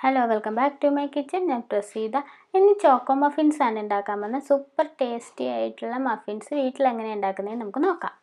hello welcome back to my kitchen ഞാൻ പ്രസീത ഇന്ന് choco muffins ആണ് ഉണ്ടാക്കാൻ പോകുന്നത് സൂപ്പർ ടേസ്റ്റി ആയിട്ടുള്ള മഫിൻസ് വീട്ടിൽ എങ്ങനെ ഉണ്ടാക്കുന്നത് നമുക്ക് നോക്കാം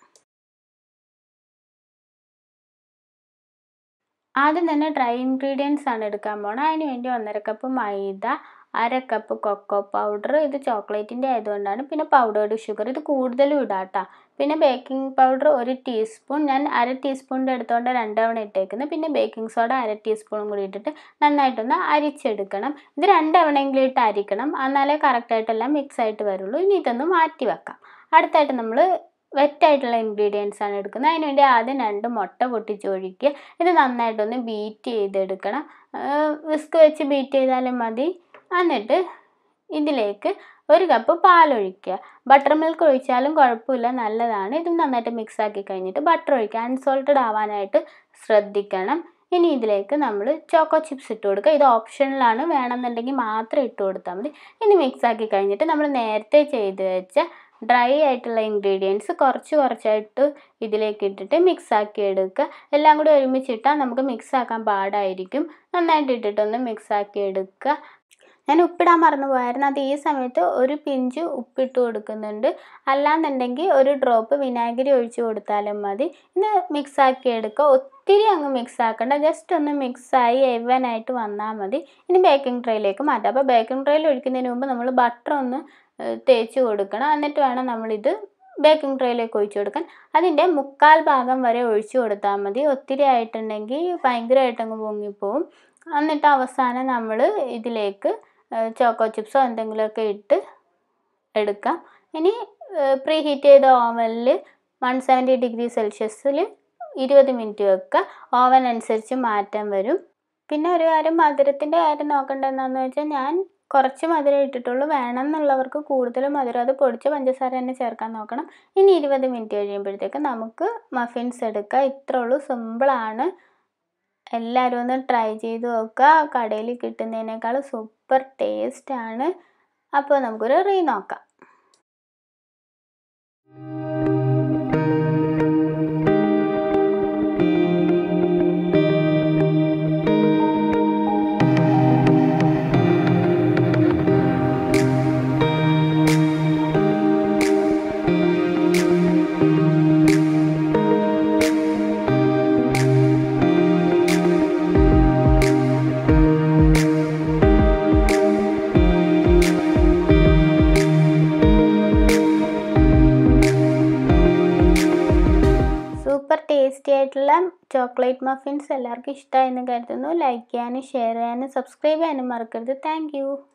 ആദ്യം തന്നെ ഡ്രൈ ഇൻഗ്രീഡിയൻസ് ആണ് എടുക്കാൻ പോണത് അതിന് വേണ്ടി ഒന്നര കപ്പ് മൈദ അര കപ്പ് കൊക്കോ പൗഡർ ഇത് ചോക്ലേറ്റിൻ്റെ ആയതുകൊണ്ടാണ് പിന്നെ പൗഡേർഡ് ഷുഗർ ഇത് കൂടുതലും ഇടാട്ടോ പിന്നെ ബേക്കിംഗ് പൗഡർ ഒരു ടീസ്പൂൺ ഞാൻ അര ടീസ്പൂണിൻ്റെ എടുത്തുകൊണ്ട് രണ്ട് തവണ ഇട്ടേക്കുന്നത് പിന്നെ ബേക്കിംഗ് സോഡ അര ടീസ്പൂണും കൂടി ഇട്ടിട്ട് നന്നായിട്ടൊന്ന് അരിച്ചെടുക്കണം ഇത് രണ്ട് തവണയെങ്കിലും ഇട്ട് അരിക്കണം എന്നാലേ കറക്റ്റായിട്ടെല്ലാം മിക്സ് ആയിട്ട് വരുള്ളൂ ഇനി ഇതൊന്ന് മാറ്റി വെക്കാം അടുത്തായിട്ട് നമ്മൾ വെറ്റായിട്ടുള്ള ഇൻഗ്രീഡിയൻസ് ആണ് എടുക്കുന്നത് അതിന് വേണ്ടി ആദ്യം രണ്ട് മുട്ട പൊട്ടിച്ച് ഒഴിക്കുക ഇത് നന്നായിട്ടൊന്ന് ബീറ്റ് ചെയ്തെടുക്കണം വിസ്ക് വെച്ച് ബീറ്റ് ചെയ്താലും മതി എന്നിട്ട് ഇതിലേക്ക് ഒരു കപ്പ് പാലൊഴിക്കുക ബട്ടർ മിൽക്ക് ഒഴിച്ചാലും കുഴപ്പമില്ല നല്ലതാണ് ഇത് നന്നായിട്ട് മിക്സ് ആക്കി കഴിഞ്ഞിട്ട് ബട്ടർ ഒഴിക്കുക അൺസോൾട്ടഡ് ആവാനായിട്ട് ശ്രദ്ധിക്കണം ഇനി ഇതിലേക്ക് നമ്മൾ ചോക്കോ ചിപ്സ് ഇട്ട് കൊടുക്കുക ഇത് ഓപ്ഷനിലാണ് വേണമെന്നുണ്ടെങ്കിൽ മാത്രം ഇട്ട് കൊടുത്താൽ മതി ഇനി മിക്സ് ആക്കി കഴിഞ്ഞിട്ട് നമ്മൾ നേരത്തെ ചെയ്ത് വെച്ച ഡ്രൈ ആയിട്ടുള്ള ഇൻഗ്രീഡിയൻസ് കുറച്ച് കുറച്ചായിട്ട് ഇതിലേക്ക് ഇട്ടിട്ട് മിക്സ് ആക്കി എടുക്കുക എല്ലാം കൂടി ഒരുമിച്ചിട്ടാൽ നമുക്ക് മിക്സ് ആക്കാൻ പാടായിരിക്കും നന്നായിട്ട് ഇട്ടിട്ടൊന്ന് മിക്സ് ആക്കി എടുക്കുക ഞാൻ ഉപ്പിടാൻ മറന്നു പോയായിരുന്നു അത് ഈ സമയത്ത് ഒരു പിഞ്ച് ഉപ്പിട്ട് കൊടുക്കുന്നുണ്ട് അല്ലാന്നുണ്ടെങ്കിൽ ഒരു ഡ്രോപ്പ് വിനാഗിരി ഒഴിച്ച് കൊടുത്താലും മതി ഇത് മിക്സ് ആക്കി എടുക്കുക ഒത്തിരി അങ്ങ് മിക്സ് ആക്കണ്ട ജസ്റ്റ് ഒന്ന് മിക്സായി എവനായിട്ട് വന്നാൽ മതി ഇനി ബേക്കിംഗ് ട്രേയിലേക്ക് മാറ്റാം അപ്പോൾ ബേക്കിംഗ് ട്രേയിൽ ഒഴിക്കുന്നതിന് മുമ്പ് നമ്മൾ ബട്ടർ ഒന്ന് തേച്ച് കൊടുക്കണം എന്നിട്ട് വേണം നമ്മളിത് ബേക്കിംഗ് ട്രേയിലേക്ക് ഒഴിച്ചു കൊടുക്കാൻ അതിൻ്റെ മുക്കാൽ ഭാഗം വരെ ഒഴിച്ചു കൊടുത്താൽ മതി ഒത്തിരി ആയിട്ടുണ്ടെങ്കിൽ ഭയങ്കരമായിട്ടങ്ങ് പൊങ്ങിപ്പോവും എന്നിട്ട് അവസാനം നമ്മൾ ഇതിലേക്ക് ചോക്കോ ചിപ്സോ എന്തെങ്കിലുമൊക്കെ ഇട്ട് എടുക്കാം ഇനി പ്രീ ഹീറ്റ് ചെയ്ത ഓവനിൽ വൺ സെവൻറ്റി ഡിഗ്രി സെൽഷ്യസിൽ ഇരുപത് മിനിറ്റ് വെക്കുക ഓവൻ അനുസരിച്ച് മാറ്റം വരും പിന്നെ ഒരു കാര്യം മധുരത്തിൻ്റെ കാര്യം നോക്കേണ്ടത് എന്താണെന്ന് വെച്ചാൽ ഞാൻ കുറച്ച് മധുരം ഇട്ടിട്ടുള്ളൂ വേണമെന്നുള്ളവർക്ക് കൂടുതൽ മധുരം അത് പൊടിച്ച പഞ്ചസാര തന്നെ ചേർക്കാൻ നോക്കണം ഇനി ഇരുപത് മിനിറ്റ് കഴിയുമ്പോഴത്തേക്ക് നമുക്ക് മഫിൻസ് എടുക്കാം ഇത്രേ ഉള്ളൂ സിമ്പിളാണ് എല്ലാവരും ഒന്ന് ട്രൈ ചെയ്ത് നോക്കുക കടയിൽ കിട്ടുന്നതിനേക്കാൾ സൂപ്പർ ടേസ്റ്റാണ് അപ്പോൾ നമുക്കൊരു റീ നോക്കാം സൂപ്പർ ടേസ്റ്റി ആയിട്ടുള്ള ചോക്ലേറ്റ് മഫിൻസ് എല്ലാവർക്കും ഇഷ്ടമായെന്ന് കരുതുന്നു ലൈക്ക് ചെയ്യാനും ഷെയർ ചെയ്യാനും സബ്സ്ക്രൈബ് ചെയ്യാനും മറക്കരുത് താങ്ക്